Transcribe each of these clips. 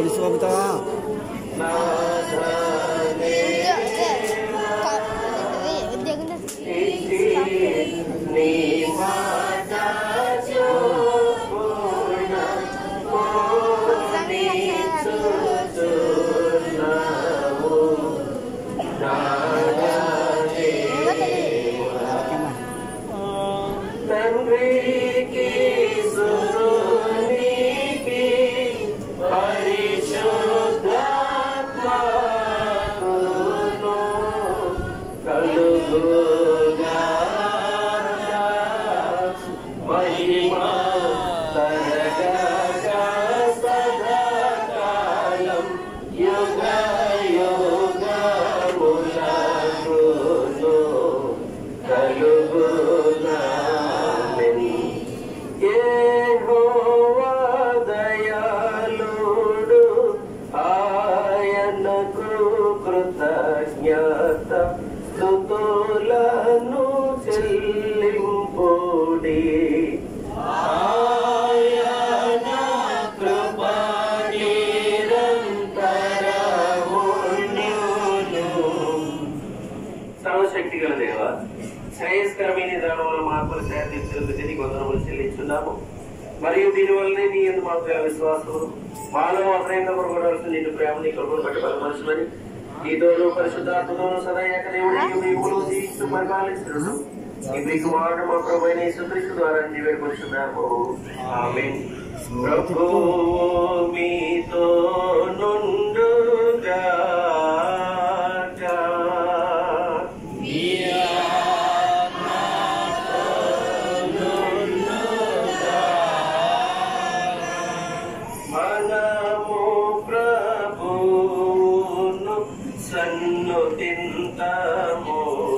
గొలుసు పంపుతావా తండ్రికి సురునికి పరిశుద్ధాత్మకును కలుగుగా మహిమ తరగగా సదాకాలం యుగ యుగములకును కలుగునామెన్ యెహోవా దయాళుడు ఆయనకు కృతజ్ఞత స్తుతులను చెల్లింపుడి ఆయన కృప నిరంతరమును సర్వశక్తి గల దేవ శ్రేయస్కరమైన దానముల మార్పులు శాంతించినందుకు నీకు వందనములు చెల్లించున్నాము మరియు దీని వల్లనే నీ ఎందు మాకు గల విశ్వాసము మాలో అప్రయంగా కొరగొడవలసిన నిన్ను ప్రేమ నీ కృపను బట్టి బలపరచుమని నీతోను పరిశుద్ధాత్మతోను సదా ఏక దేవుడు మీకులు జీవిస్తూ పరిపాలిస్తున్నాడు ఈ మీకు మాట మా ప్రభు అయిన యేసుక్రీస్తు ద్వారా నీవే పరిశుద్ధాత్మ ఆమేన్ ప్రభు మీతో నుండుగా మనము ప్రభువును సన్నుతింతము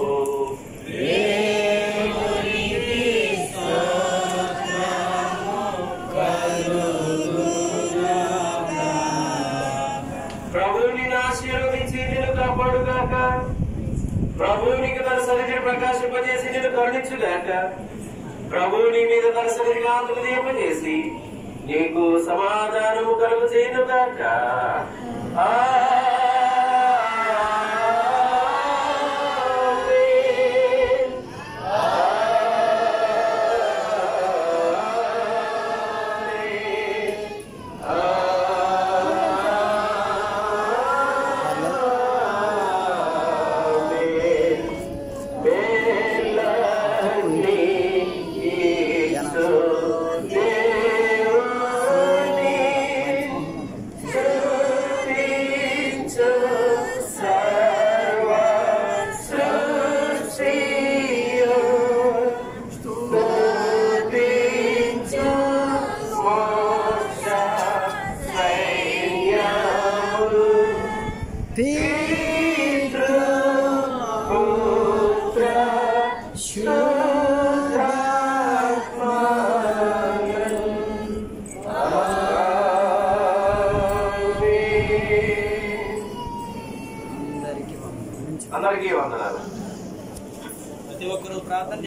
ప్రభువుని ఆశీర్వదించి నేను కాపాడుగాక ప్రభువునికి తన సరిగ్గా ప్రకాశింపజేసి నేను కరుణించుగాక ప్రభువుని మీద తన సరిగ్గా ఆంతకు దీపజేసి నీకు సమాధానము కలుగు చేయనుగాక ఆమేన్. ఆమేన్. ఆమేన్. మేలన్నీ యేసు దేవుని స్తుతించు సర్వ సృష్టియు. స్తుతించు మోక్ష సైన్యము. పితృ పుత్ర అందరికీ వందనాలు ప్రతి ఒక్కరూ ప్రార్థన